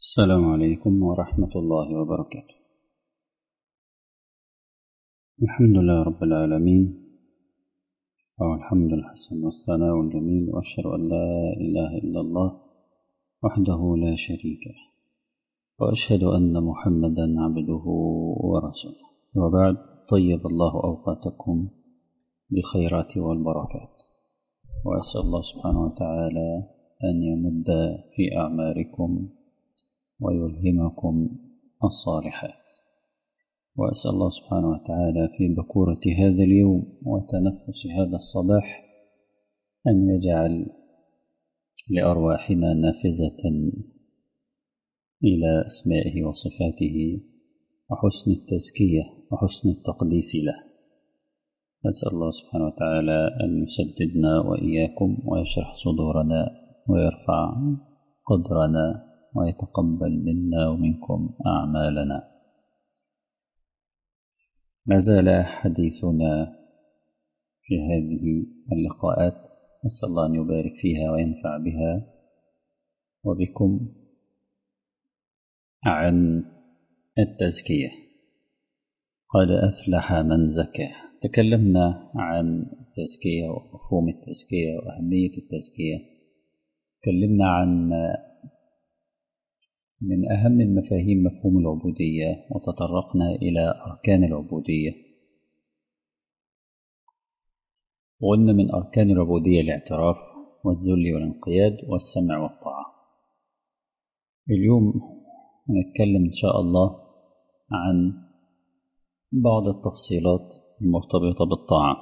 السلام عليكم ورحمة الله وبركاته الحمد لله رب العالمين أو الحمد الحسن والثناء الجميل وأشهد أن لا إله إلا الله وحده لا شريك له وأشهد أن محمدا عبده ورسوله وبعد طيب الله أوقاتكم بالخيرات والبركات وأسأل الله سبحانه وتعالى أن يمد في أعماركم ويلهمكم الصالحات وأسأل الله سبحانه وتعالى في بكورة هذا اليوم وتنفس هذا الصباح أن يجعل لأرواحنا نافذة إلى أسمائه وصفاته وحسن التزكية وحسن التقديس له أسأل الله سبحانه وتعالى أن يسددنا وإياكم ويشرح صدورنا ويرفع قدرنا ويتقبل منا ومنكم أعمالنا ما زال حديثنا في هذه اللقاءات نسأل الله أن يبارك فيها وينفع بها وبكم عن التزكية قد أفلح من زكى تكلمنا عن التزكية ومفهوم التزكية وأهمية التزكية تكلمنا عن من أهم المفاهيم مفهوم العبودية وتطرقنا إلى أركان العبودية وقلنا من أركان العبودية الاعتراف والذل والانقياد والسمع والطاعة اليوم هنتكلم إن شاء الله عن بعض التفصيلات المرتبطة بالطاعة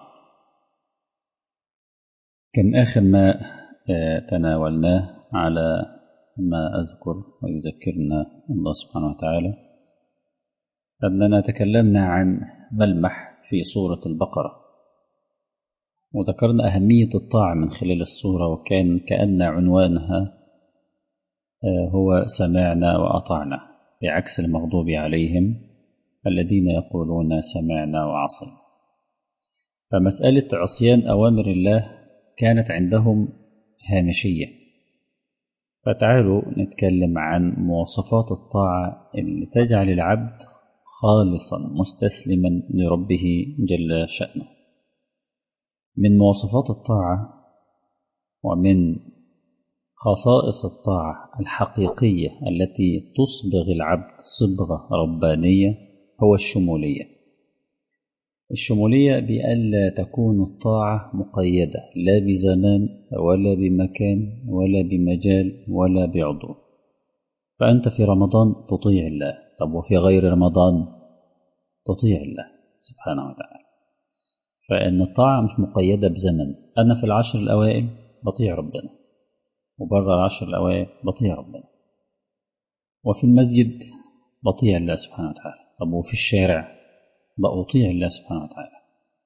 كان آخر ما تناولناه على ما أذكر ويذكرنا الله سبحانه وتعالى أننا تكلمنا عن ملمح في سورة البقرة وذكرنا أهمية الطاعة من خلال السورة وكان كأن عنوانها هو سمعنا وأطعنا بعكس المغضوب عليهم الذين يقولون سمعنا وعصينا فمسألة عصيان أوامر الله كانت عندهم هامشية فتعالوا نتكلم عن مواصفات الطاعة اللي تجعل العبد خالصا مستسلما لربه جل شأنه من مواصفات الطاعة ومن خصائص الطاعة الحقيقية التي تصبغ العبد صبغة ربانية هو الشمولية الشمولية بألا تكون الطاعة مقيدة لا بزمان ولا بمكان ولا بمجال ولا بعضو فأنت في رمضان تطيع الله طب وفي غير رمضان تطيع الله سبحانه وتعالى فإن الطاعة مش مقيدة بزمن أنا في العشر الأوائل بطيع ربنا وبره العشر الأوائل بطيع ربنا وفي المسجد بطيع الله سبحانه وتعالى طب وفي الشارع بأطيع الله سبحانه وتعالى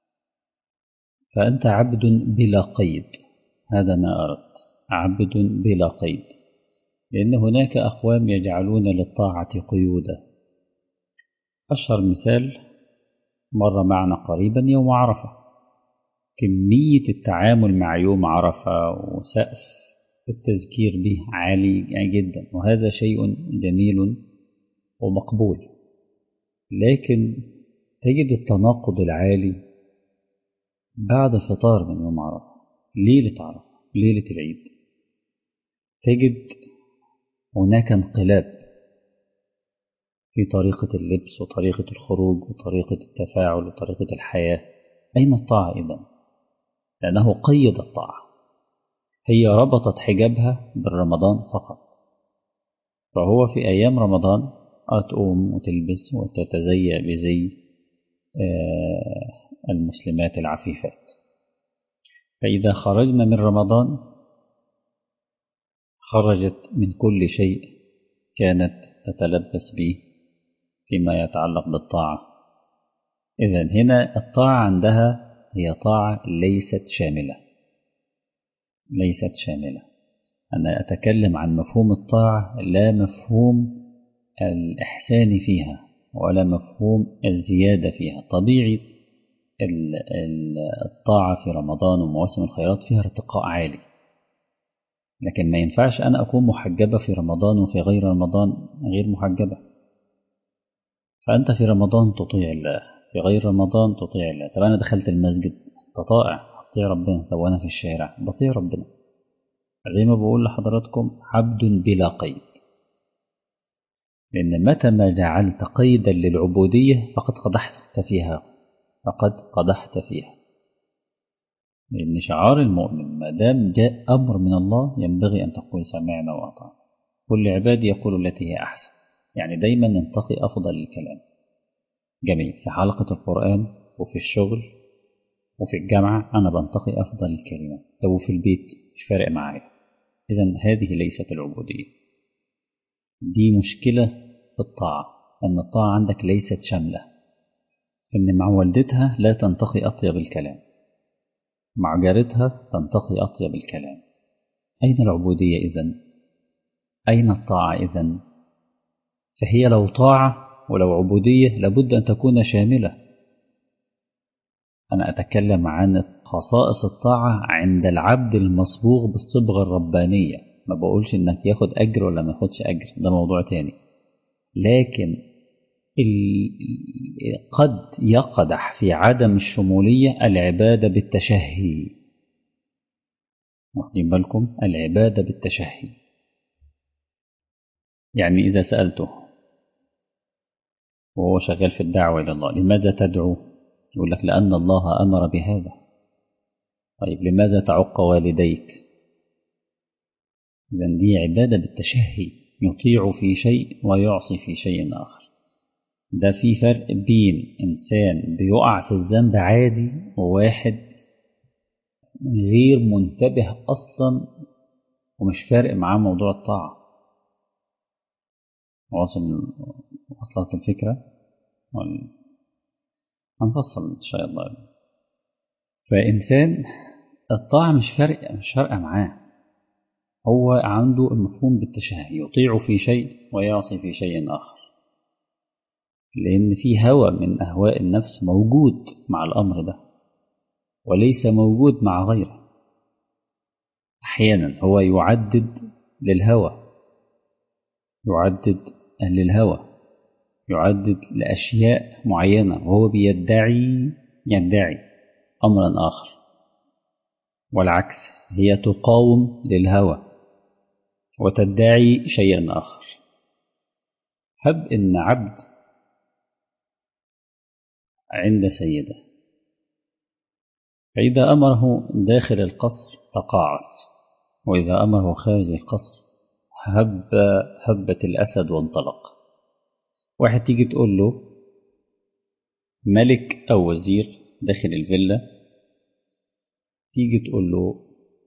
فأنت عبد بلا قيد هذا ما أردت عبد بلا قيد لأن هناك أقوام يجعلون للطاعة قيودا أشهر مثال مر معنا قريبا يوم عرفة كمية التعامل مع يوم عرفة وسقف التذكير به عالي جدا وهذا شيء جميل ومقبول لكن تجد التناقض العالي بعد فطار من يوم عرفة ليلة عرفة ليلة العيد تجد هناك انقلاب في طريقة اللبس وطريقة الخروج وطريقة التفاعل وطريقة الحياة أين الطاعة إذا؟ لأنه قيد الطاعة هي ربطت حجابها بالرمضان فقط فهو في أيام رمضان تقوم وتلبس وتتزيأ بزي المسلمات العفيفات فإذا خرجنا من رمضان خرجت من كل شيء كانت تتلبس به فيما يتعلق بالطاعة إذا هنا الطاعة عندها هي طاعة ليست شاملة ليست شاملة أنا أتكلم عن مفهوم الطاعة لا مفهوم الإحسان فيها ولا مفهوم الزيادة فيها طبيعي الطاعة في رمضان ومواسم الخيرات فيها ارتقاء عالي لكن ما ينفعش أنا أكون محجبة في رمضان وفي غير رمضان غير محجبة فأنت في رمضان تطيع الله في غير رمضان تطيع الله طب أنا دخلت المسجد تطائع أطيع ربنا طب وأنا في الشارع بطيع ربنا زي ما بقول لحضراتكم عبد بلا قيد لأن متى ما جعلت قيدا للعبودية فقد قدحت فيها فقد قدحت فيها لأن شعار المؤمن ما دام جاء أمر من الله ينبغي أن تقول سمعنا وأطعنا كل عبادي يقول التي هي أحسن يعني دايما ننتقي أفضل الكلام جميل في حلقة القرآن وفي الشغل وفي الجامعة أنا بنتقي أفضل الكلمات طب وفي البيت مش فارق معايا إذا هذه ليست العبودية دي مشكلة في الطاعة أن الطاعة عندك ليست شاملة إن مع والدتها لا تنتقي أطيب الكلام مع جارتها تنتقي أطيب الكلام أين العبودية إذن؟ أين الطاعة إذن؟ فهي لو طاعة ولو عبودية لابد أن تكون شاملة أنا أتكلم عن خصائص الطاعة عند العبد المصبوغ بالصبغة الربانية ما بقولش إنك ياخد أجر ولا ما ياخدش أجر ده موضوع تاني لكن قد يقدح في عدم الشمولية العبادة بالتشهي واخدين بالكم العبادة بالتشهي يعني إذا سألته وهو شغال في الدعوة إلى الله لماذا تدعو يقول لك لأن الله أمر بهذا طيب لماذا تعق والديك إذن دي عبادة بالتشهي يطيع في شيء ويعصي في شيء آخر ده في فرق بين إنسان بيقع في الذنب عادي وواحد غير منتبه أصلا ومش فارق معاه موضوع الطاعة واصل وصلت الفكرة هنفصل إن شاء الله فإنسان الطاعة مش فارقة مش فارقة معاه هو عنده المفهوم بالتشهي يطيع في شيء ويعصي في شيء آخر لأن في هوى من أهواء النفس موجود مع الأمر ده وليس موجود مع غيره أحيانا هو يعدد للهوى يعدد للهوى يعدد لأشياء معينة وهو بيدعي يدعي أمرا آخر والعكس هي تقاوم للهوى وتدعي شيئا آخر هب إن عبد عند سيده فإذا أمره داخل القصر تقاعس وإذا أمره خارج القصر هب هبت الأسد وانطلق واحد تيجي تقول له ملك أو وزير داخل الفيلا تيجي تقول له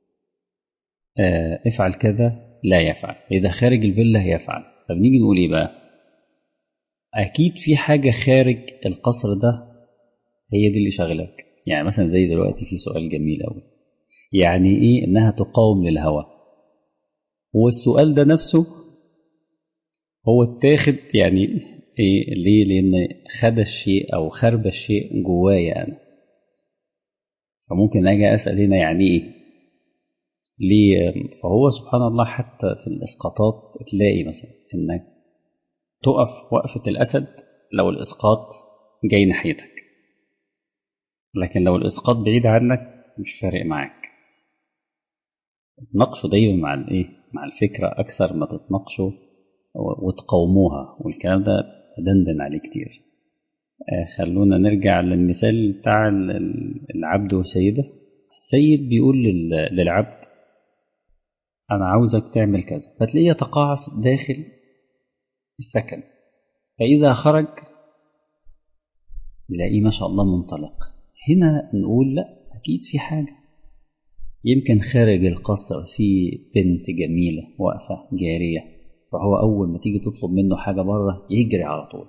آه افعل كذا لا يفعل إذا خارج الفيلا يفعل طب نيجي نقول إيه بقى أكيد في حاجة خارج القصر ده هي دي اللي شغلك يعني مثلا زي دلوقتي في سؤال جميل أوي يعني إيه إنها تقاوم للهوى والسؤال ده نفسه هو اتاخد يعني إيه ليه لأن خد الشيء أو خرب الشيء جوايا أنا فممكن أجي أسأل هنا يعني إيه ليه فهو سبحان الله حتى في الإسقاطات تلاقي مثلا إنك تقف وقفة الأسد لو الإسقاط جاي ناحيتك لكن لو الإسقاط بعيد عنك مش فارق معاك تناقشوا دايما مع الايه مع الفكرة أكثر ما تتناقشوا وتقاوموها والكلام ده دندن عليه كتير آه خلونا نرجع للمثال بتاع العبد وسيده السيد بيقول للعبد أنا عاوزك تعمل كذا فتلاقيه يتقاعس داخل السكن فإذا خرج نلاقيه ما شاء الله منطلق هنا نقول لا أكيد في حاجة يمكن خارج القصر في بنت جميلة واقفة جارية فهو أول ما تيجي تطلب منه حاجة بره يجري على طول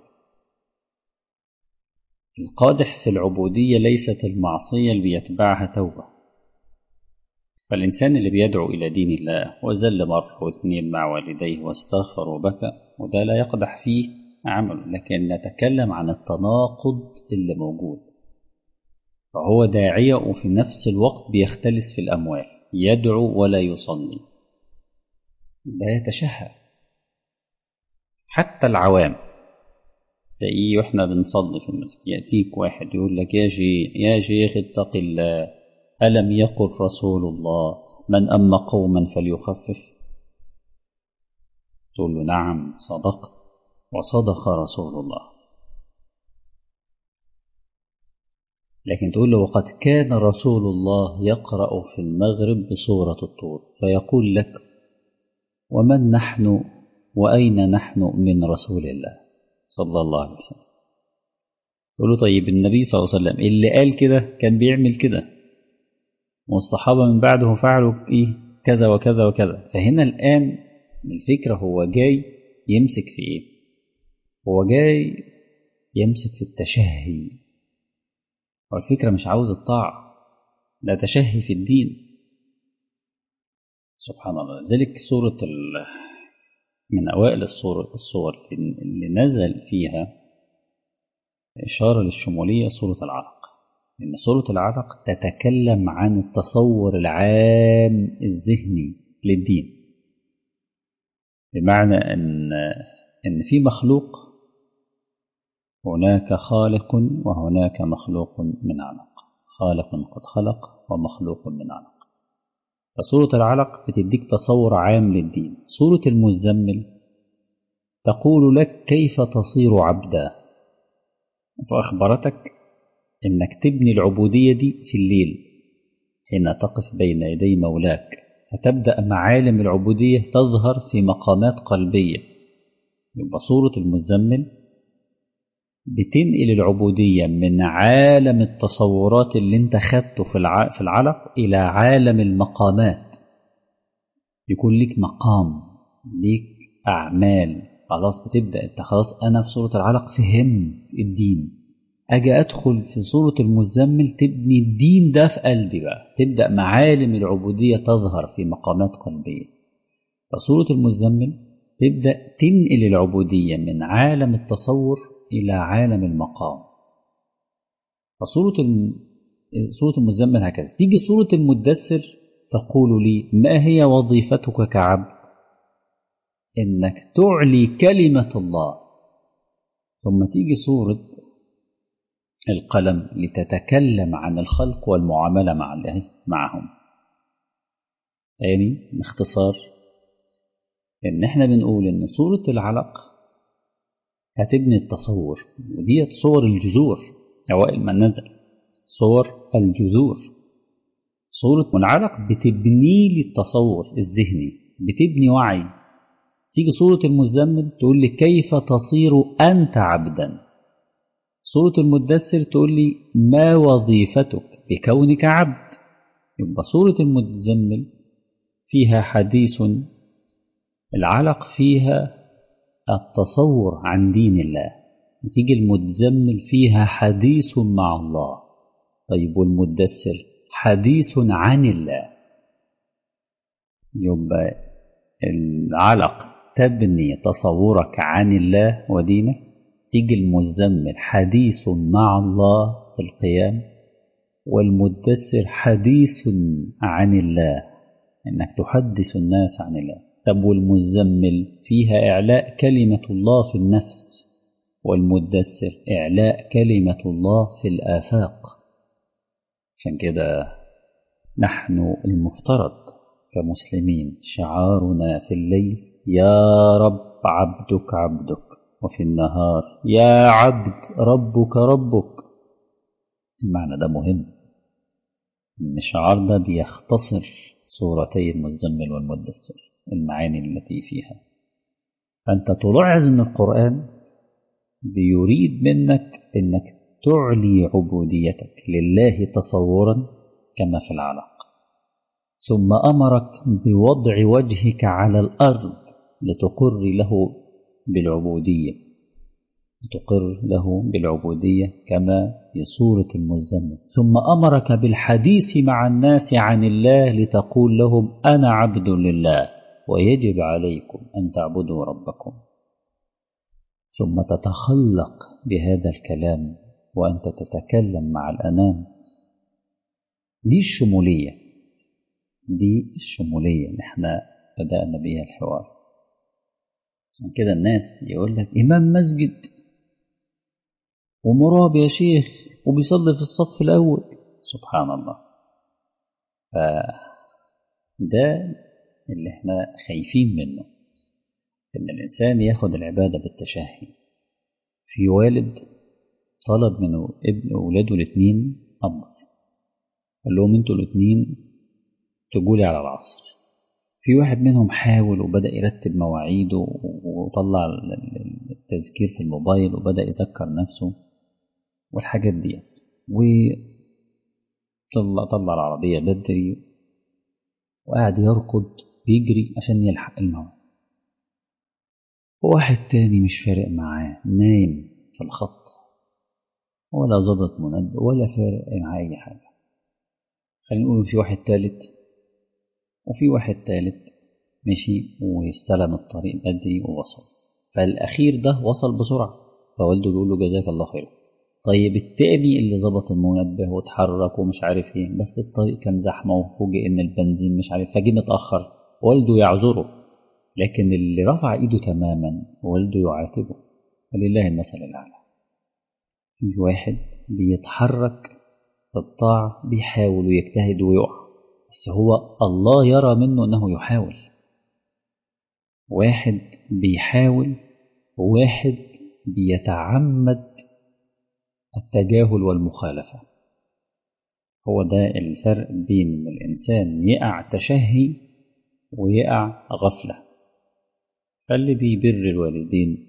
القادح في العبودية ليست المعصية اللي بيتبعها توبة فالإنسان اللي بيدعو إلى دين الله وزل مرة واثنين مع والديه واستغفر وبكى وده لا يقدح فيه عمله لكن نتكلم عن التناقض اللي موجود فهو داعية وفي نفس الوقت بيختلس في الأموال يدعو ولا يصلي لا يتشهى حتى العوام تلاقيه واحنا بنصلي في المسجد يأتيك واحد يقول لك يا شيخ يا شيخ اتق الله ألم يقل رسول الله من أما قوما فليخفف تقول له نعم صدقت وصدق رسول الله لكن تقول له وقد كان رسول الله يقرأ في المغرب بسورة الطور فيقول لك ومن نحن وأين نحن من رسول الله صلى الله عليه وسلم تقول له طيب النبي صلى الله عليه وسلم اللي قال كده كان بيعمل كده والصحابة من بعده فعلوا إيه كذا وكذا وكذا فهنا الآن الفكرة هو جاي يمسك في إيه هو جاي يمسك في التشهي والفكرة مش عاوز الطاعة ده تشهي في الدين سبحان الله لذلك سورة ال... من أوائل الصور, الصور اللي نزل فيها إشارة للشمولية سورة العلق لأن سورة العلق تتكلم عن التصور العام الذهني للدين بمعنى أن أن في مخلوق هناك خالق وهناك مخلوق من علق خالق قد خلق ومخلوق من علق فسورة العلق بتديك تصور عام للدين سورة المزمل تقول لك كيف تصير عبدا فأخبرتك إنك تبني العبودية دي في الليل حين تقف بين يدي مولاك فتبدأ معالم العبودية تظهر في مقامات قلبية يبقى سورة المزمل بتنقل العبودية من عالم التصورات اللي انت خدته في في العلق إلى عالم المقامات يكون ليك مقام ليك أعمال خلاص بتبدأ انت خلاص أنا في سورة العلق فهمت الدين أجي أدخل في سورة المزمل تبني الدين ده في قلبي بقى تبدأ معالم العبودية تظهر في مقامات قلبية فسورة المزمل تبدأ تنقل العبودية من عالم التصور إلى عالم المقام فسورة الم... سورة المزمل هكذا تيجي سورة المدثر تقول لي ما هي وظيفتك كعبد إنك تعلي كلمة الله ثم تيجي سورة القلم لتتكلم عن الخلق والمعاملة مع الله معهم يعني باختصار إن إحنا بنقول إن سورة العلق هتبني التصور ودي صور الجذور أوائل ما نزل صور الجذور صورة العلق بتبني لي التصور الذهني بتبني وعي تيجي صورة المزمل تقول لي كيف تصير أنت عبدا سورة المدثر تقول لي ما وظيفتك بكونك عبد يبقى سورة المزمل فيها حديث العلق فيها التصور عن دين الله وتيجي المتزمل فيها حديث مع الله طيب والمدثر حديث عن الله يبقى العلق تبني تصورك عن الله ودينه تيجي المزمل حديث مع الله في القيام والمدثر حديث عن الله انك تحدث الناس عن الله طب والمزمل فيها إعلاء كلمة الله في النفس والمدثر إعلاء كلمة الله في الآفاق عشان كده نحن المفترض كمسلمين شعارنا في الليل يا رب عبدك عبدك وفي النهار يا عبد ربك ربك المعنى ده مهم إن الشعار ده بيختصر سورتي المزمل والمدثر المعاني التي فيها فأنت تلاحظ أن القرآن بيريد منك أنك تعلي عبوديتك لله تصورا كما في العلق ثم أمرك بوضع وجهك على الأرض لتقر له بالعبودية تقر له بالعبودية كما في سورة المزمل ثم أمرك بالحديث مع الناس عن الله لتقول لهم أنا عبد لله ويجب عليكم أن تعبدوا ربكم ثم تتخلق بهذا الكلام وأنت تتكلم مع الأنام دي الشمولية دي الشمولية احنا بدأنا بها الحوار عشان كده الناس يقول لك إمام مسجد ومراب يا شيخ وبيصلي في الصف الأول سبحان الله فده اللي احنا خايفين منه إن الإنسان ياخد العبادة بالتشهي في والد طلب من ابن أولاده الاثنين أمر قال لهم انتوا الاثنين تقولي على العصر في واحد منهم حاول وبدأ يرتب مواعيده وطلع التذكير في الموبايل وبدأ يذكر نفسه والحاجات دي وطلع طلع العربية بدري وقعد يركض بيجري عشان يلحق الموعد وواحد تاني مش فارق معاه نايم في الخط ولا ظبط منبه ولا فارق معاه أي حاجة خلينا نقول في واحد تالت وفي واحد تالت مشي واستلم الطريق بدري ووصل فالأخير ده وصل بسرعة فوالده بيقول له جزاك الله خير طيب التاني اللي ظبط المنبه واتحرك ومش عارف ايه بس الطريق كان زحمة وفوجئ ان البنزين مش عارف فجه متأخر والده يعذره لكن اللي رفع ايده تماما والده يعاتبه ولله المثل الأعلى في واحد بيتحرك في الطاعة بيحاول ويجتهد ويقع بس هو الله يرى منه أنه يحاول واحد بيحاول وواحد بيتعمد التجاهل والمخالفة هو ده الفرق بين ان الإنسان يقع تشهي ويقع غفلة فاللي بيبر الوالدين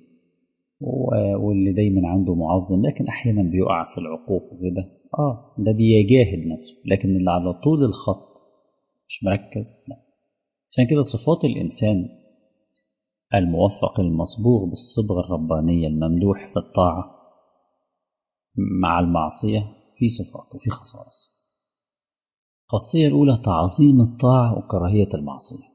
واللي دايما عنده معظم لكن أحيانا بيقع في العقوق وكده آه ده بيجاهد نفسه لكن اللي على طول الخط مش مركز لا عشان كده صفات الإنسان الموفق المصبوغ بالصبغة الربانية الممدوح في الطاعة مع المعصية في صفات وفي خصائص الخاصية الأولى تعظيم الطاعة وكراهية المعصية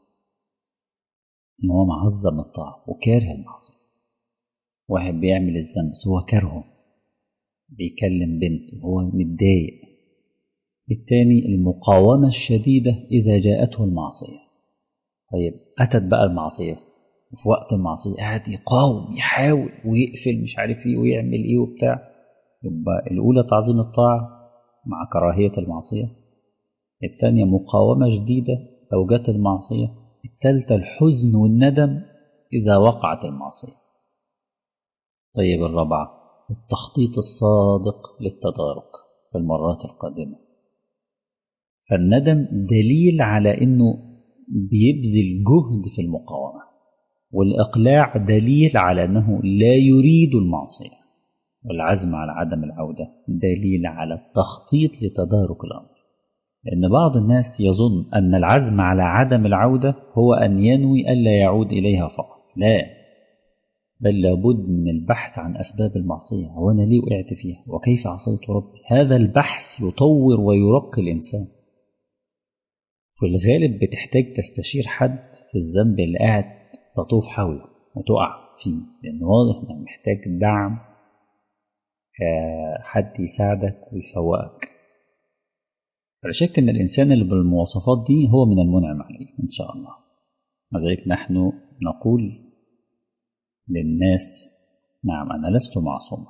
إن هو معظم الطاعة وكاره المعصية واحد بيعمل الذنب بس هو كرهه بيكلم بنت وهو متضايق التاني المقاومة الشديدة إذا جاءته المعصية طيب أتت بقى المعصية وفي وقت المعصية قاعد يقاوم يحاول ويقفل مش عارف ايه ويعمل ايه وبتاع يبقى الأولى تعظيم الطاعة مع كراهية المعصية الثانية مقاومة شديدة لو جت المعصية الثالثة الحزن والندم إذا وقعت المعصية طيب الرابعة التخطيط الصادق للتدارك في المرات القادمة فالندم دليل على أنه بيبذل جهد في المقاومة والإقلاع دليل على أنه لا يريد المعصية والعزم على عدم العودة دليل على التخطيط لتدارك الأمر لأن بعض الناس يظن أن العزم على عدم العودة هو أن ينوي ألا يعود إليها فقط لا بل لابد من البحث عن أسباب المعصية هو أنا ليه وقعت فيها وكيف عصيت ربي هذا البحث يطور ويرقي الإنسان في الغالب بتحتاج تستشير حد في الذنب اللي قاعد تطوف حوله وتقع فيه لأن واضح إنك محتاج دعم حد يساعدك ويفوقك فلا شك أن الإنسان اللي بالمواصفات دي هو من المنعم عليه إن شاء الله لذلك نحن نقول للناس نعم أنا لست معصوما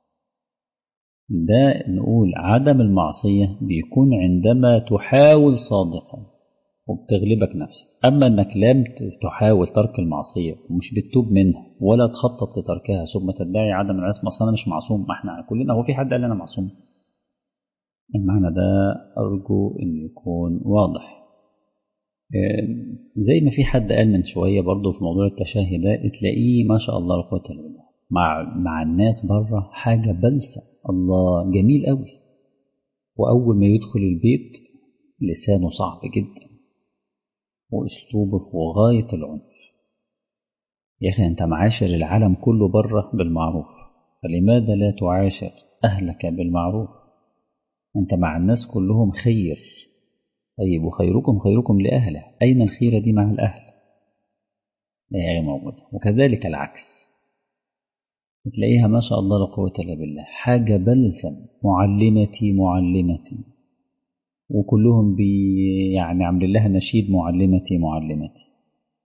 ده نقول عدم المعصية بيكون عندما تحاول صادقا وبتغلبك نفسك أما أنك لم تحاول ترك المعصية ومش بتتوب منها ولا تخطط لتركها ثم تدعي عدم العصمة أصل أنا مش معصوم ما احنا كلنا هو في حد قال أنا معصوم المعنى ده أرجو أن يكون واضح زي ما في حد قال من شوية برضه في موضوع التشهي ده تلاقيه ما شاء الله لا قوة إلا بالله مع مع الناس بره حاجة بلسة الله جميل قوي وأول ما يدخل البيت لسانه صعب جدا وأسلوبه في غاية العنف يا أخي أنت معاشر العالم كله بره بالمعروف فلماذا لا تعاشر أهلك بالمعروف أنت مع الناس كلهم خير طيب وخيركم خيركم لأهله أين الخيرة دي مع الأهل لا هي موجودة وكذلك العكس تلاقيها ما شاء الله لا قوة إلا بالله حاجة بلسم معلمتي معلمتي وكلهم بي يعني عامل لها نشيد معلمتي معلمتي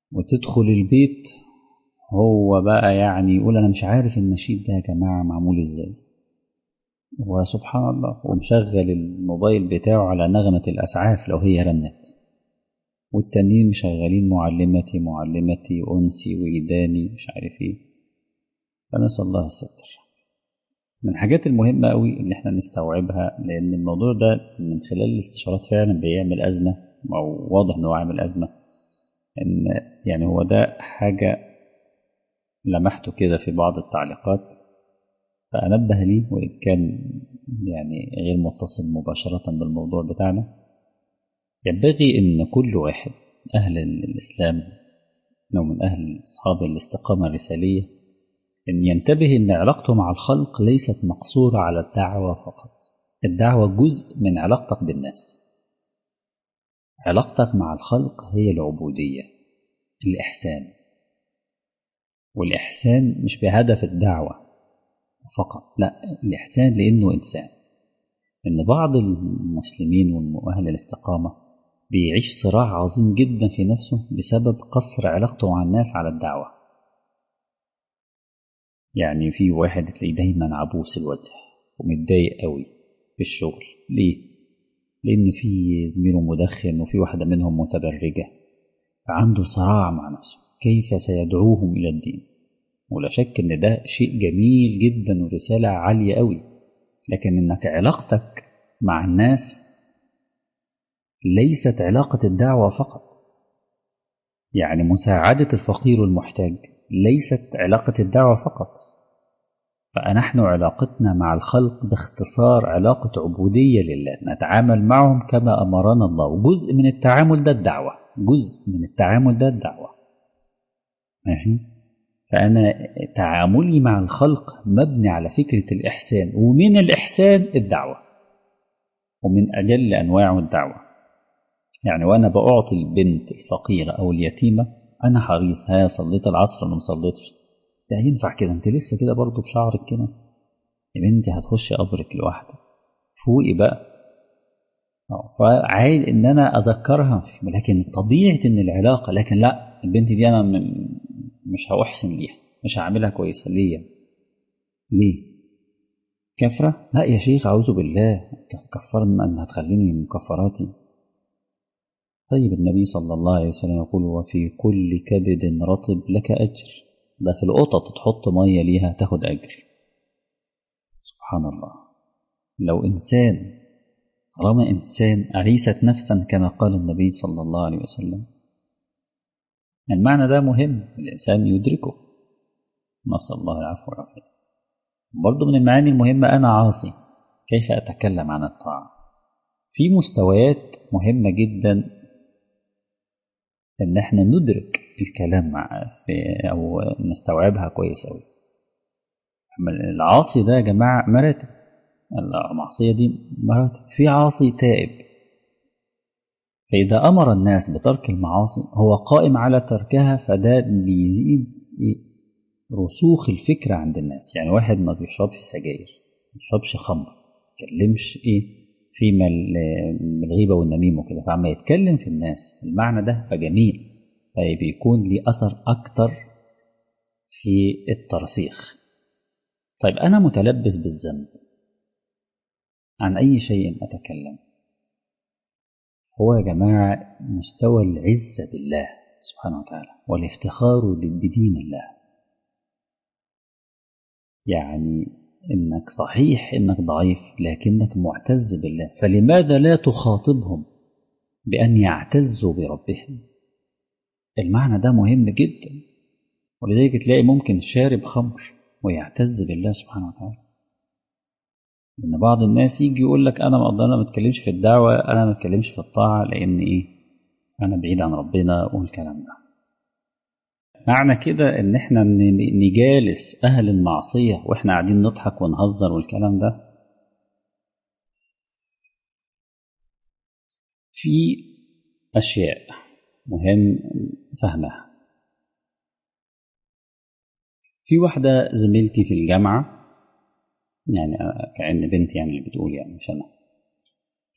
وتدخل البيت هو بقى يعني يقول أنا مش عارف النشيد ده يا جماعة معمول إزاي وسبحان الله ومشغل الموبايل بتاعه على نغمة الأسعاف لو هي رنت والتانيين مشغلين معلمتي معلمتي أنسي وجداني مش عارف إيه فنسأل الله الستر من الحاجات المهمة قوي اللي احنا نستوعبها لأن الموضوع ده من خلال الاستشارات فعلا بيعمل أزمة أو واضح إن هو عامل أزمة إن يعني هو ده حاجة لمحته كده في بعض التعليقات فأنبه لي وإن كان يعني غير متصل مباشرة بالموضوع بتاعنا ينبغي أن كل واحد أهل الإسلام أو من أهل أصحاب الاستقامة الرسالية أن ينتبه أن علاقته مع الخلق ليست مقصورة على الدعوة فقط الدعوة جزء من علاقتك بالناس علاقتك مع الخلق هي العبودية الإحسان والإحسان مش بهدف الدعوة فقط لا الإحسان لأنه إنسان إن بعض المسلمين وأهل الاستقامة بيعيش صراع عظيم جدا في نفسه بسبب قصر علاقته مع الناس على الدعوة يعني في واحد تلاقيه دايما عبوس الوجه ومتضايق قوي في الشغل ليه؟ لأن في زميله مدخن وفي واحدة منهم متبرجة فعنده صراع مع نفسه كيف سيدعوهم إلى الدين ولا شك إن ده شيء جميل جدا ورسالة عالية قوي لكن إنك علاقتك مع الناس ليست علاقة الدعوة فقط يعني مساعدة الفقير والمحتاج ليست علاقة الدعوة فقط فنحن علاقتنا مع الخلق باختصار علاقة عبودية لله نتعامل معهم كما أمرنا الله وجزء من التعامل ده الدعوة جزء من التعامل ده الدعوة ماشي فأنا تعاملي مع الخلق مبني على فكرة الإحسان ومن الإحسان الدعوة ومن أجل أنواع الدعوة يعني وأنا بأعطي البنت الفقيرة أو اليتيمة أنا حريص ها صليت العصر ولا ما صليتش ده ينفع كده أنت لسه كده برضه بشعرك كده يا بنتي هتخشي قبرك لوحدك فوقي بقى فعايز إن أنا أذكرها لكن طبيعة إن العلاقة لكن لا البنت دي أنا مش هأحسن ليها مش هعملها كويسة ليه ليه كفرة لا يا شيخ أعوذ بالله كفرنا أن هتخليني من مكفراتي طيب النبي صلى الله عليه وسلم يقول وفي كل كبد رطب لك أجر ده في القطط تحط مية ليها تاخد أجر سبحان الله لو إنسان طالما إنسان أليست نفسا كما قال النبي صلى الله عليه وسلم المعنى ده مهم الإنسان يدركه نسأل الله العفو والعافية برضه من المعاني المهمة أنا عاصي كيف أتكلم عن الطاعة في مستويات مهمة جدا إن إحنا ندرك الكلام مع أو نستوعبها كويس أوي العاصي ده يا جماعة مراتب المعصية دي مراتب في عاصي تائب فإذا أمر الناس بترك المعاصي هو قائم على تركها فده بيزيد رسوخ الفكرة عند الناس يعني واحد ما بيشربش سجاير ما بيشربش خمر ما يتكلمش إيه فيما الغيبة والنميمة وكده فعما يتكلم في الناس المعنى ده فجميل فبيكون ليه أثر أكتر في الترسيخ طيب أنا متلبس بالذنب عن أي شيء أتكلم هو يا جماعة مستوى العزة بالله سبحانه وتعالى والافتخار بدين الله يعني إنك صحيح إنك ضعيف لكنك معتز بالله فلماذا لا تخاطبهم بأن يعتزوا بربهم المعنى ده مهم جدا ولذلك تلاقي ممكن شارب خمر ويعتز بالله سبحانه وتعالى ان بعض الناس يجي يقول لك انا ما انا ما اتكلمش في الدعوه انا ما اتكلمش في الطاعه لان ايه انا بعيد عن ربنا والكلام ده معنى كده ان احنا نجالس اهل المعصيه واحنا قاعدين نضحك ونهزر والكلام ده في اشياء مهم فهمها في واحدة زميلتي في الجامعة يعني كأن بنتي يعني اللي بتقول يعني مش أنا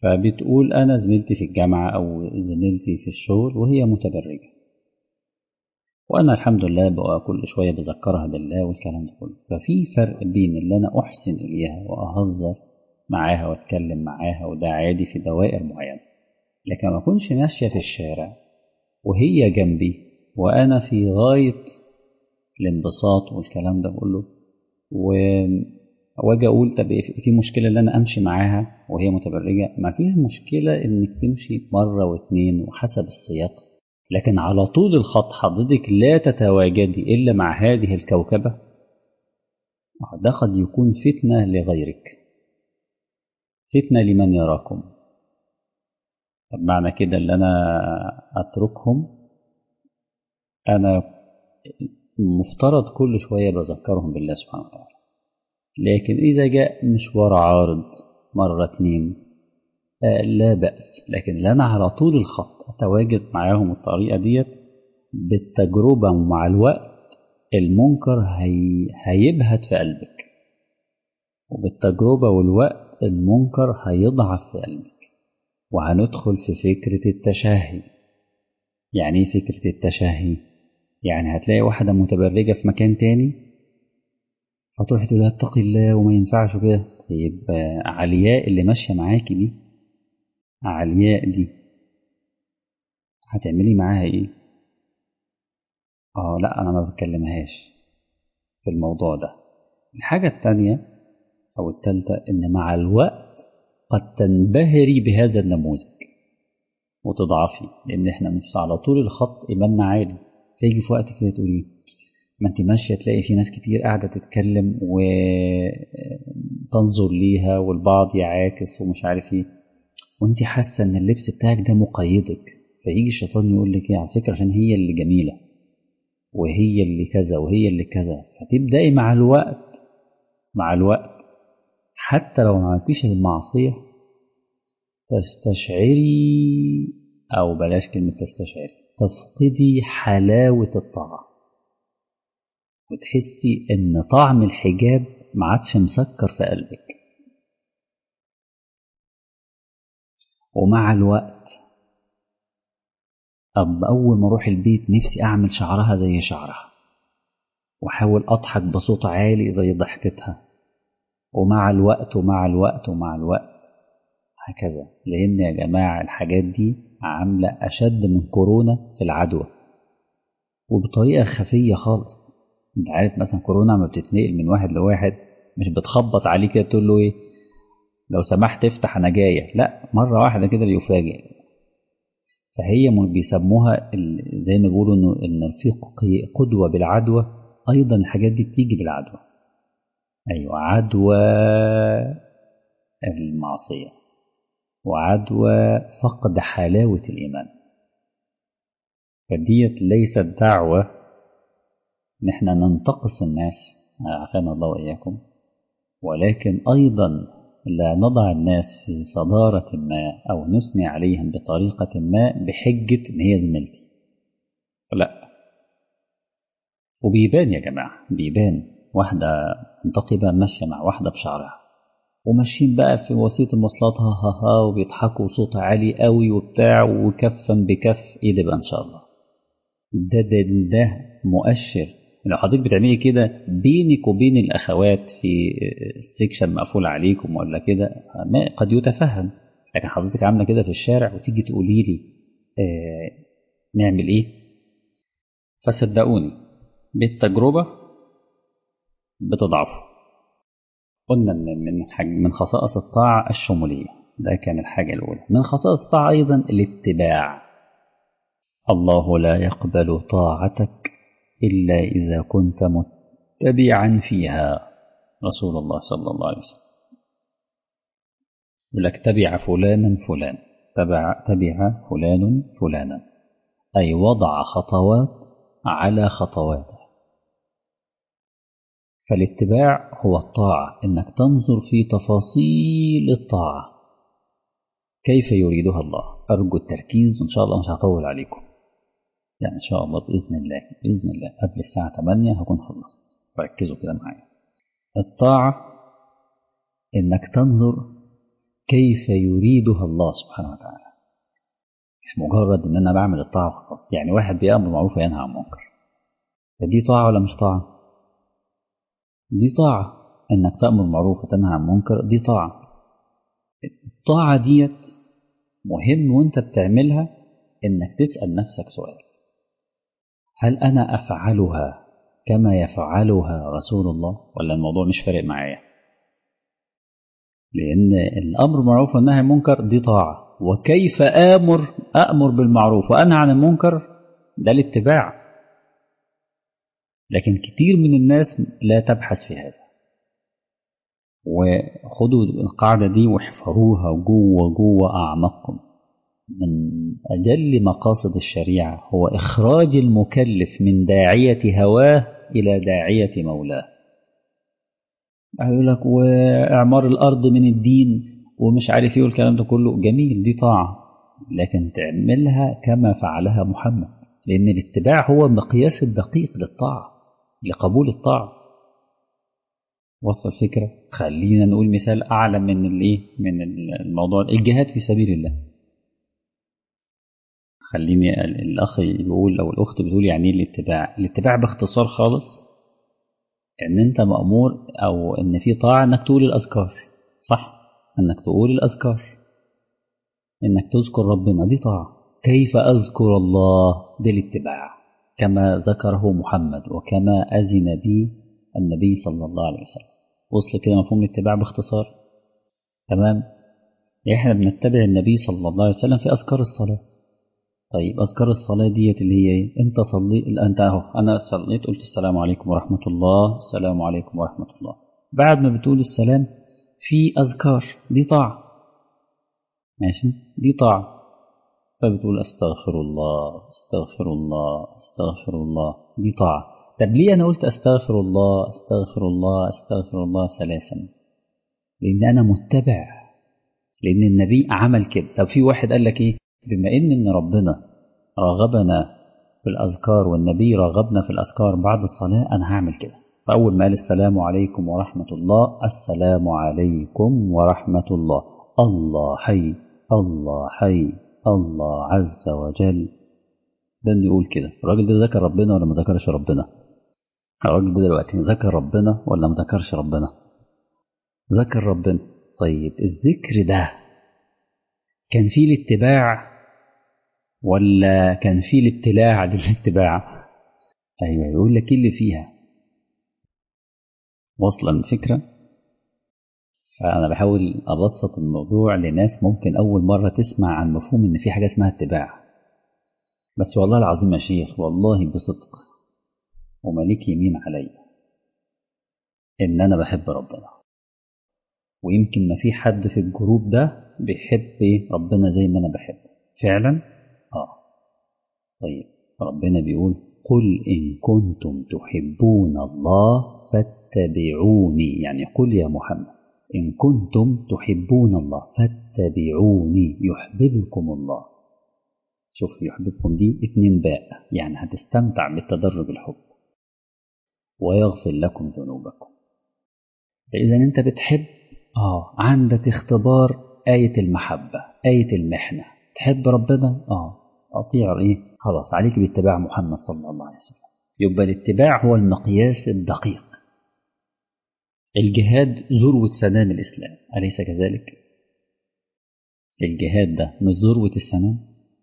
فبتقول أنا زميلتي في الجامعة أو زميلتي في الشغل وهي متبرجة وأنا الحمد لله بقى كل شوية بذكرها بالله والكلام ده كله ففي فرق بين اللي أنا أحسن إليها وأهزر معاها وأتكلم معاها وده عادي في دوائر معينة لكن ما أكونش ماشية في الشارع وهي جنبي وأنا في غاية الانبساط والكلام ده كله و واجي اقول طب في مشكله ان انا امشي معاها وهي متبرجه ما فيش مشكله انك تمشي مره واتنين وحسب السياق لكن على طول الخط حضرتك لا تتواجدي الا مع هذه الكوكبه ده قد يكون فتنه لغيرك فتنه لمن يراكم طب معنى كده ان انا اتركهم انا مفترض كل شويه بذكرهم بالله سبحانه وتعالى لكن إذا جاء مشوار عارض مرة اتنين آه لا بأس لكن أنا على طول الخط أتواجد معاهم الطريقة ديت بالتجربة ومع الوقت المنكر هي... هيبهت في قلبك وبالتجربة والوقت المنكر هيضعف في قلبك وهندخل في فكرة التشهي يعني ايه فكرة التشهي يعني هتلاقي واحدة متبرجة في مكان تاني فتروحي تقولي اتقي الله وما ينفعش كده طيب علياء اللي ماشيه معاكي دي علياء دي هتعملي معاها ايه اه لا انا ما بكلمهاش في الموضوع ده الحاجه التانية او التالتة ان مع الوقت قد تنبهري بهذا النموذج وتضعفي لان احنا مش على طول الخط ايماننا عالي فيجي في وقت كده تقولي ما انت ماشيه تلاقي في ناس كتير قاعده تتكلم وتنظر ليها والبعض يعاكس ومش عارف ايه وانت حاسه ان اللبس بتاعك ده مقيدك فيجي الشيطان يقول لك ايه على فكره عشان هي اللي جميله وهي اللي كذا وهي اللي كذا فتبداي مع الوقت مع الوقت حتى لو ما عملتيش المعصيه تستشعري او بلاش كلمه تستشعري تفقدي حلاوه الطاعه وتحسي ان طعم الحجاب ما عادش مسكر في قلبك ومع الوقت أب أول ما أروح البيت نفسي أعمل شعرها زي شعرها وأحاول أضحك بصوت عالي زي ضحكتها ومع الوقت ومع الوقت ومع الوقت هكذا لأن يا جماعة الحاجات دي عاملة أشد من كورونا في العدوى وبطريقة خفية خالص انت عارف مثلا كورونا ما بتتنقل من واحد لواحد مش بتخبط عليه كده تقول له ايه لو سمحت افتح انا جايه لا مره واحده كده بيفاجئ فهي بيسموها زي ما بيقولوا انه ان في قدوه بالعدوى ايضا الحاجات دي بتيجي بالعدوى ايوه عدوى المعصيه وعدوى فقد حلاوه الايمان فديت ليست دعوه ان احنا ننتقص الناس عافانا الله واياكم ولكن ايضا لا نضع الناس في صدارة ما أو نثني عليهم بطريقة ما بحجة إن هي زميلتي لا وبيبان يا جماعة بيبان واحدة منتقبة ماشية مع واحدة بشعرها وماشيين بقى في وسيلة المواصلات ها ها ها وبيضحكوا بصوت عالي قوي وبتاع وكفا بكف ايه ده بقى ان شاء الله ده ده ده مؤشر لو حضرتك بتعملي كده بينك وبين الاخوات في السكشن مقفول عليكم ولا كده قد يتفهم لكن حضرتك عامله كده في الشارع وتيجي تقولي لي آه نعمل ايه فصدقوني بالتجربه بتضعفوا قلنا من من من خصائص الطاعه الشموليه ده كان الحاجه الاولى من خصائص الطاعه ايضا الاتباع الله لا يقبل طاعتك إلا إذا كنت متبعا فيها رسول الله صلى الله عليه وسلم يقول لك تبع فلانا فلان تبع تبع فلان فلانا أي وضع خطوات على خطواته فالاتباع هو الطاعة إنك تنظر في تفاصيل الطاعة كيف يريدها الله أرجو التركيز وإن شاء الله مش هطول عليكم يعني إن شاء الله بإذن الله بإذن الله قبل الساعة 8 هكون خلصت ركزوا كده معايا الطاعة إنك تنظر كيف يريدها الله سبحانه وتعالى مش مجرد إن أنا بعمل الطاعة خلاص يعني واحد بيأمر معروف وينهى عن منكر فدي طاعة ولا مش طاعة دي طاعة انك تأمر معروف وتنهى عن منكر دي طاعة الطاعة ديت مهم وانت بتعملها انك تسأل نفسك سؤال هل انا افعلها كما يفعلها رسول الله ولا الموضوع مش فارق معايا لان الامر بالمعروف والنهي عن المنكر دي طاعة وكيف امر امر بالمعروف وانهى عن المنكر ده الاتباع لكن كتير من الناس لا تبحث في هذا وخدوا القاعدة دي واحفروها جوه جوه أعماقكم من أجل مقاصد الشريعة هو إخراج المكلف من داعية هواه إلى داعية مولاه يقول لك وإعمار الأرض من الدين ومش عارف إيه والكلام ده كله جميل دي طاعة لكن تعملها كما فعلها محمد لأن الاتباع هو المقياس الدقيق للطاعة لقبول الطاعة وصل الفكرة خلينا نقول مثال أعلى من الإيه من الموضوع الجهاد في سبيل الله خليني الأخ بيقول أو الأخت بتقول يعني إيه الاتباع الاتباع باختصار خالص إن أنت مأمور أو إن في طاعة إنك تقول الأذكار صح إنك تقول الأذكار إنك تذكر ربنا دي طاعة كيف أذكر الله ده الاتباع كما ذكره محمد وكما أذن به النبي صلى الله عليه وسلم وصل كده مفهوم الاتباع باختصار تمام احنا بنتبع النبي صلى الله عليه وسلم في أذكار الصلاة طيب أذكار الصلاة ديت اللي هي ايه انت صليت انت اهو انا صليت قلت السلام عليكم ورحمة الله السلام عليكم ورحمة الله بعد ما بتقول السلام في أذكار دي طاعة ماشي دي طاعة فبتقول أستغفر الله أستغفر الله أستغفر الله دي طاعة طب ليه أنا قلت أستغفر الله أستغفر الله أستغفر الله ثلاثا لأن أنا متبع لأن النبي عمل كده طب في واحد قال لك إيه بما إن إن ربنا رغبنا في الأذكار والنبي رغبنا في الأذكار بعد الصلاة أنا هعمل كده فأول ما قال السلام عليكم ورحمة الله السلام عليكم ورحمة الله الله حي الله حي الله عز وجل ده اللي يقول كده الراجل ده ذكر ربنا ولا ما ذكرش ربنا الراجل ده دلوقتي ذكر ربنا ولا ما ذكرش ربنا ذكر ربنا طيب الذكر ده كان فيه الاتباع ولا كان فيه الابتلاع للاتباع ايوه يقول لك ايه اللي فيها واصلا الفكره فأنا بحاول أبسط الموضوع لناس ممكن أول مرة تسمع عن مفهوم إن في حاجة اسمها اتباع بس والله العظيم يا شيخ والله بصدق ومليك يمين علي إن أنا بحب ربنا ويمكن ما في حد في الجروب ده بيحب ربنا زي ما أنا بحب فعلا آه طيب ربنا بيقول قل إن كنتم تحبون الله فاتبعوني يعني قل يا محمد إن كنتم تحبون الله فاتبعوني يحببكم الله شوف يحببكم دي اتنين باء يعني هتستمتع بالتدرج الحب ويغفر لكم ذنوبكم فإذا أنت بتحب آه عندك اختبار آية المحبة آية المحنة تحب ربنا آه أطيع إيه خلاص عليك باتباع محمد صلى الله عليه وسلم يبقى الاتباع هو المقياس الدقيق الجهاد ذروة سنام الإسلام أليس كذلك؟ الجهاد ده مش ذروة السنام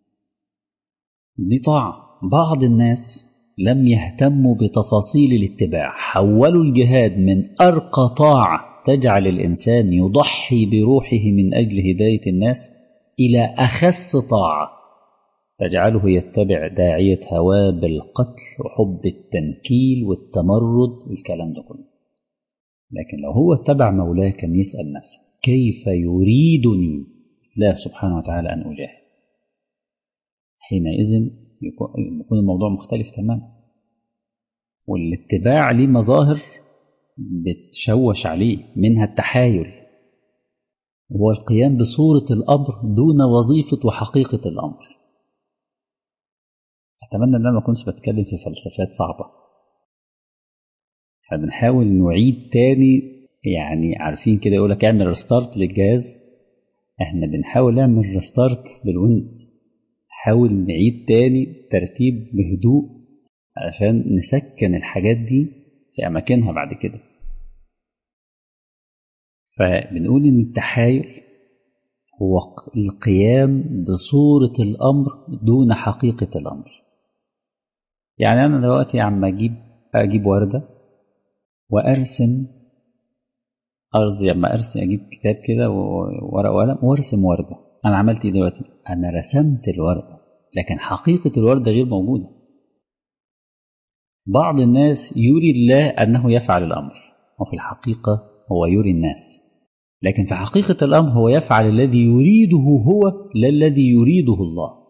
دي طاعة بعض الناس لم يهتموا بتفاصيل الاتباع حولوا الجهاد من أرقى طاعة تجعل الإنسان يضحي بروحه من أجل هداية الناس إلى أخس طاعة تجعله يتبع داعية هواه بالقتل وحب التنكيل والتمرد والكلام ده كله لكن لو هو اتبع مولاه كان يسأل نفسه كيف يريدني الله سبحانه وتعالى أن أجاهد حينئذ يكون الموضوع مختلف تماما والاتباع ليه مظاهر بتشوش عليه منها التحايل وهو القيام بصورة الأمر دون وظيفة وحقيقة الأمر أتمنى أن أنا ما كنتش بتكلم في فلسفات صعبة احنا بنحاول نعيد تاني يعني عارفين كده يقولك اعمل ريستارت للجهاز احنا بنحاول نعمل ريستارت للويندوز نحاول نعيد تاني ترتيب بهدوء عشان نسكن الحاجات دي في أماكنها بعد كده فبنقول إن التحايل هو القيام بصورة الأمر دون حقيقة الأمر يعني أنا دلوقتي عم أجيب أجيب وردة وأرسم أرض لما أرسم أجيب كتاب كده وورق وقلم وأرسم وردة أنا عملت إيه دلوقتي؟ أنا رسمت الوردة لكن حقيقة الوردة غير موجودة بعض الناس يري الله أنه يفعل الأمر وفي الحقيقة هو يري الناس لكن في حقيقة الأمر هو يفعل الذي يريده هو لا الذي يريده الله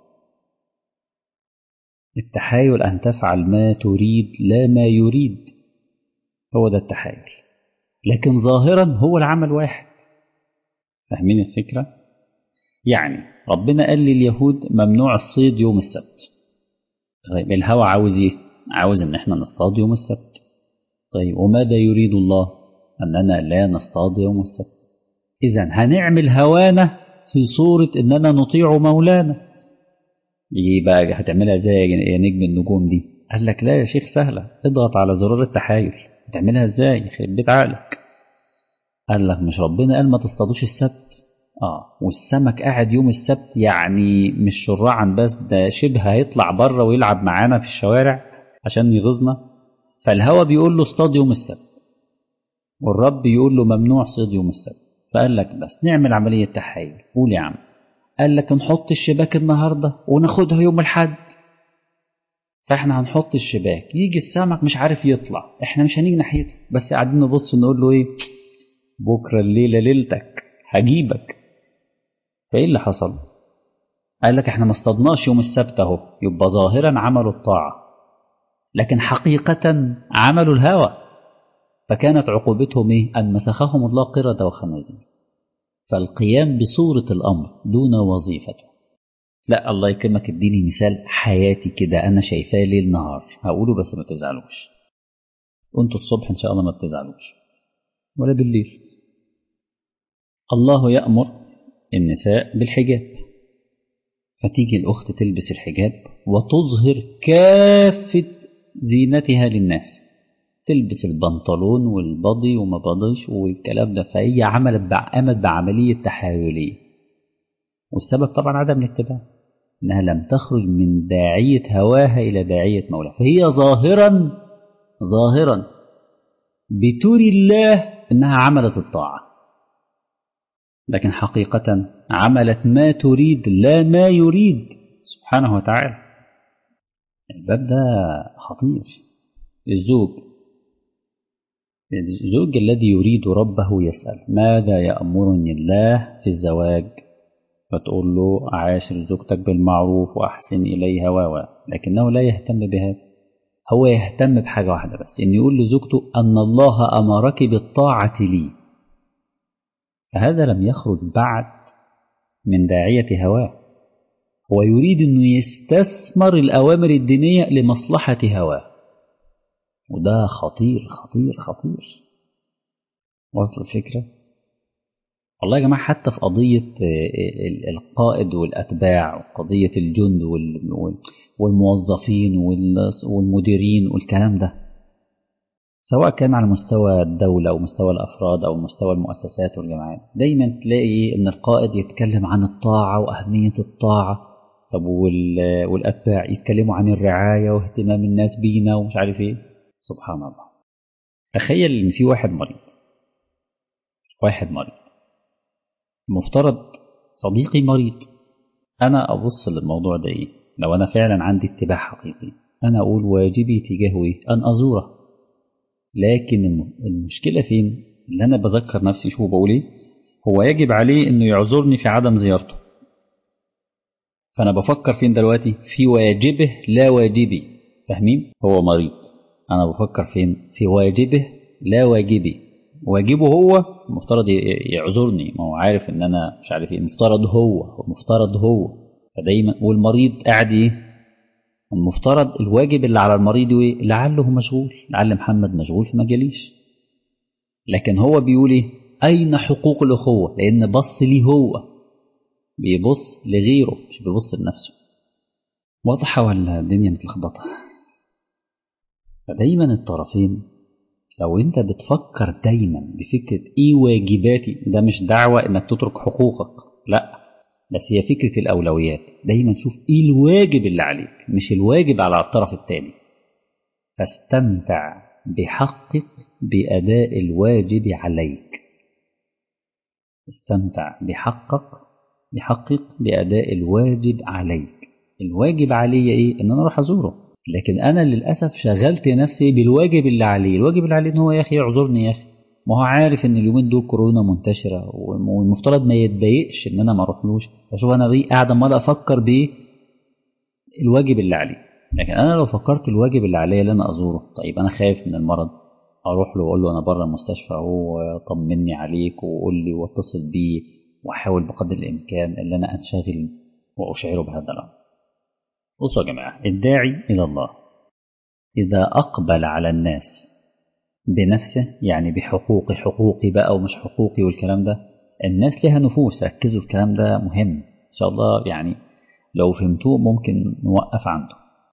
التحايل أن تفعل ما تريد لا ما يريد هو ده التحايل لكن ظاهرا هو العمل واحد فاهمين الفكرة؟ يعني ربنا قال لليهود ممنوع الصيد يوم السبت طيب الهوى عاوز ايه؟ عاوز ان احنا نصطاد يوم السبت طيب وماذا يريد الله؟ اننا لا نصطاد يوم السبت إذا هنعمل هوانا في صورة إننا نطيع مولانا يجي بقى هتعملها ازاي يا نجم النجوم دي قال لك لا يا شيخ سهلة اضغط على زرار التحايل هتعملها ازاي يخرب بيت عقلك قال لك مش ربنا قال ما تصطادوش السبت اه والسمك قاعد يوم السبت يعني مش شرعا بس ده شبه هيطلع بره ويلعب معانا في الشوارع عشان يغيظنا فالهوى بيقول له اصطاد يوم السبت والرب يقول له ممنوع صيد يوم السبت فقال لك بس نعمل عملية تحايل قول يا عم قال لك نحط الشباك النهاردة وناخدها يوم الحد فاحنا هنحط الشباك يجي السمك مش عارف يطلع احنا مش هنيجي ناحيته بس قاعدين نبص نقول له ايه بكرة الليلة ليلتك هجيبك فايه اللي حصل قال لك احنا ما اصطدناش يوم السبت اهو يبقى ظاهرا عملوا الطاعة لكن حقيقة عملوا الهوى فكانت عقوبتهم ايه ان مسخهم الله قردة وخنازير فالقيام بصورة الامر دون وظيفته لا الله يكرمك اديني مثال حياتي كده انا شايفاه ليل نهار هقوله بس ما تزعلوش وانتوا الصبح ان شاء الله ما بتزعلوش ولا بالليل الله يأمر النساء بالحجاب فتيجي الأخت تلبس الحجاب وتظهر كافة زينتها للناس تلبس البنطلون والبضي وما بضيش والكلام ده فهي عملت قامت بعملية تحايلية والسبب طبعا عدم الاتباع انها لم تخرج من داعية هواها الى داعية مولاها فهي ظاهرا ظاهرا بتري الله انها عملت الطاعة لكن حقيقة عملت ما تريد لا ما يريد سبحانه وتعالى الباب ده خطير الزوج الزوج الذي يريد ربه يسأل ماذا يأمرني الله في الزواج فتقول له عاشر زوجتك بالمعروف وأحسن إليها و لكنه لا يهتم بهذا هو يهتم بحاجة واحدة بس إن يقول لزوجته أن الله أمرك بالطاعة لي فهذا لم يخرج بعد من داعية هواه هو يريد أنه يستثمر الأوامر الدينية لمصلحة هواه وده خطير خطير خطير وصل الفكرة والله يا جماعة حتى في قضية القائد والأتباع وقضية الجند والموظفين والمديرين والكلام ده سواء كان على مستوى الدولة أو مستوى الأفراد أو مستوى المؤسسات والجماعات دايما تلاقي إن القائد يتكلم عن الطاعة وأهمية الطاعة طب والأتباع يتكلموا عن الرعاية واهتمام الناس بينا ومش عارف إيه سبحان الله تخيل إن في واحد مريض واحد مريض المفترض صديقي مريض أنا أبص للموضوع ده إيه لو أنا فعلا عندي اتباع حقيقي أنا أقول واجبي تجاهه إيه أن أزوره لكن المشكلة فين اللي أنا بذكر نفسي شو بقول إيه هو يجب عليه إنه يعذرني في عدم زيارته فأنا بفكر فين دلوقتي في واجبه لا واجبي فاهمين هو مريض أنا بفكر فين في واجبه لا واجبي واجبه هو المفترض يعذرني ما هو عارف ان انا مش عارف ايه المفترض هو المفترض هو فدايما والمريض قاعد ايه المفترض الواجب اللي على المريض ايه لعله مشغول لعل محمد مشغول فما جاليش لكن هو بيقول ايه اين حقوق الاخوه لان بص ليه هو بيبص لغيره مش بيبص لنفسه واضحه ولا الدنيا متلخبطه فدايما الطرفين لو انت بتفكر دايما بفكرة ايه واجباتي ده مش دعوة انك تترك حقوقك لا بس هي فكرة الأولويات دايما شوف ايه الواجب اللي عليك مش الواجب على الطرف الثاني فاستمتع بحقك بأداء الواجب عليك استمتع بحقك بحقك بأداء الواجب عليك الواجب علي ايه ان انا اروح ازوره لكن انا للاسف شغلت نفسي بالواجب اللي عليه الواجب اللي عليه ان هو يا اخي يعذرني يا اخي ما هو عارف ان اليومين دول كورونا منتشره والمفترض ما يتضايقش ان انا ما اروحلوش اشوف انا دي قاعد امال افكر بايه الواجب اللي عليه لكن انا لو فكرت الواجب اللي عليا ان انا ازوره طيب انا خايف من المرض اروح له واقول له انا بره المستشفى اهو طمني عليك وقول لي واتصل بيه واحاول بقدر الامكان ان انا انشغل واشعره بهذا الامر بصوا يا جماعه الداعي الى الله اذا اقبل على الناس بنفسه يعني بحقوقي حقوقي بقى ومش حقوقي والكلام ده الناس لها نفوس ركزوا الكلام ده مهم ان شاء الله يعني لو فهمتوه ممكن نوقف عنده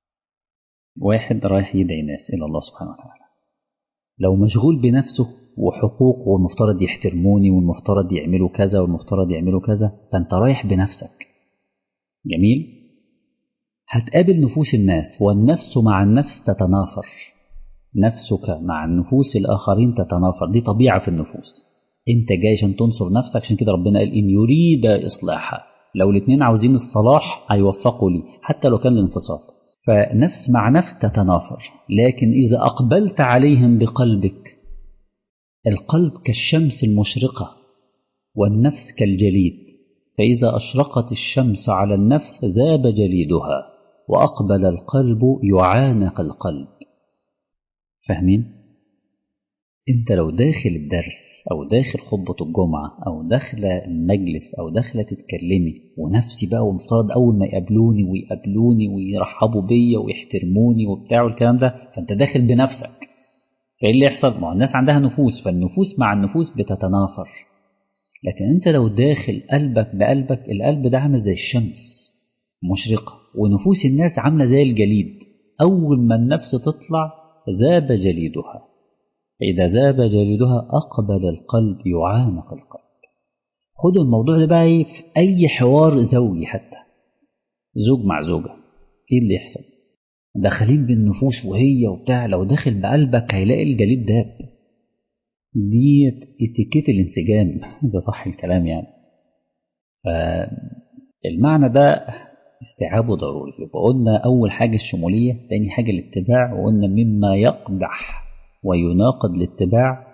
واحد رايح يدعي ناس الى الله سبحانه وتعالى لو مشغول بنفسه وحقوق والمفترض يحترموني والمفترض يعملوا كذا والمفترض يعملوا كذا فانت رايح بنفسك جميل هتقابل نفوس الناس والنفس مع النفس تتنافر نفسك مع النفوس الآخرين تتنافر دي طبيعة في النفوس انت جاي عشان تنصر نفسك عشان كده ربنا قال إن يريد إصلاحا لو الاثنين عاوزين الصلاح هيوفقوا لي حتى لو كان الانفصال فنفس مع نفس تتنافر لكن إذا أقبلت عليهم بقلبك القلب كالشمس المشرقة والنفس كالجليد فإذا أشرقت الشمس على النفس ذاب جليدها وأقبل القلب يعانق القلب فاهمين؟ أنت لو داخل الدرس أو داخل خطبة الجمعة أو داخلة المجلس أو داخلة تتكلمي ونفسي بقى ومفترض أول ما يقابلوني ويقابلوني ويرحبوا بيا ويحترموني وبتاع والكلام ده فأنت داخل بنفسك فإيه اللي يحصل؟ ما الناس عندها نفوس فالنفوس مع النفوس بتتنافر لكن أنت لو داخل قلبك بقلبك القلب ده عامل زي الشمس مشرقة ونفوس الناس عاملة زي الجليد أول ما النفس تطلع ذاب جليدها فإذا ذاب جليدها أقبل القلب يعانق القلب خدوا الموضوع ده بقى في أي حوار زوجي حتى زوج مع زوجة إيه اللي يحصل داخلين بالنفوس وهي وبتاع لو داخل بقلبك هيلاقي الجليد داب دي اتيكيت الانسجام ده صح الكلام يعني فالمعنى ده استيعابه ضروري يبقى قلنا أول حاجة الشمولية تاني حاجة الاتباع وقلنا مما يقدح ويناقض الاتباع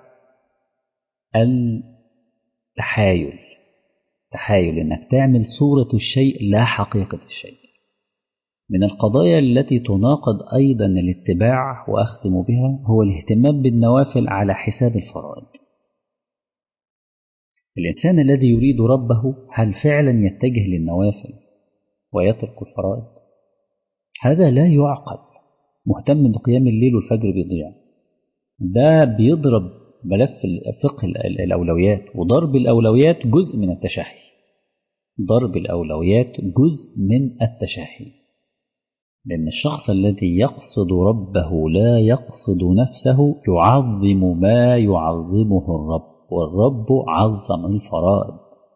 التحايل تحايل انك تعمل صورة الشيء لا حقيقة الشيء من القضايا التي تناقض أيضا الاتباع وأختم بها هو الاهتمام بالنوافل على حساب الفرائض الإنسان الذي يريد ربه هل فعلا يتجه للنوافل ويترك الفرائض هذا لا يعقل مهتم بقيام الليل والفجر بيضيع ده بيضرب ملف فقه الأولويات وضرب الأولويات جزء من التشهي ضرب الأولويات جزء من التشهي لأن الشخص الذي يقصد ربه لا يقصد نفسه يعظم ما يعظمه الرب والرب عظم الفرائض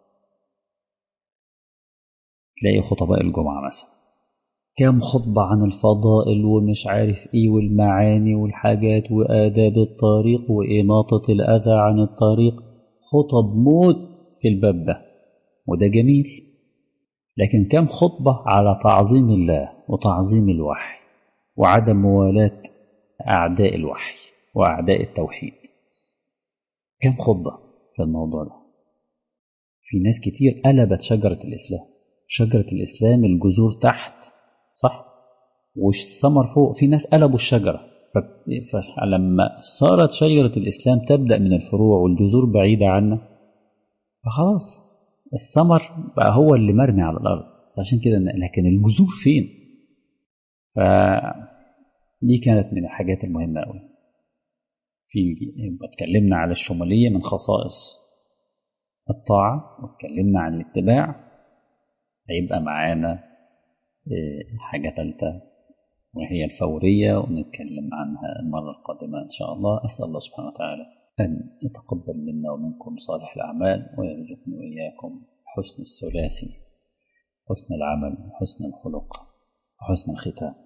تلاقي خطباء الجمعة مثلا كام خطبة عن الفضائل ومش عارف ايه والمعاني والحاجات وآداب الطريق وإماطة الأذى عن الطريق خطب موت في الباب ده وده جميل لكن كم خطبة على تعظيم الله وتعظيم الوحي وعدم موالاة أعداء الوحي وأعداء التوحيد كم خطبة في الموضوع ده في ناس كتير قلبت شجرة الإسلام شجرة الإسلام الجذور تحت صح والثمر فوق في ناس قلبوا الشجرة فلما صارت شجرة الإسلام تبدأ من الفروع والجذور بعيدة عنا فخلاص الثمر بقى هو اللي مرمي على الأرض عشان كده لكن الجذور فين ف دي كانت من الحاجات المهمة أوي في اتكلمنا على الشمولية من خصائص الطاعة واتكلمنا عن الاتباع هيبقى معانا حاجة تالتة وهي الفورية ونتكلم عنها المرة القادمة إن شاء الله أسأل الله سبحانه وتعالى أن يتقبل منا ومنكم صالح الأعمال ويرزقني وإياكم حسن الثلاثي حسن العمل وحسن الخلق وحسن الختام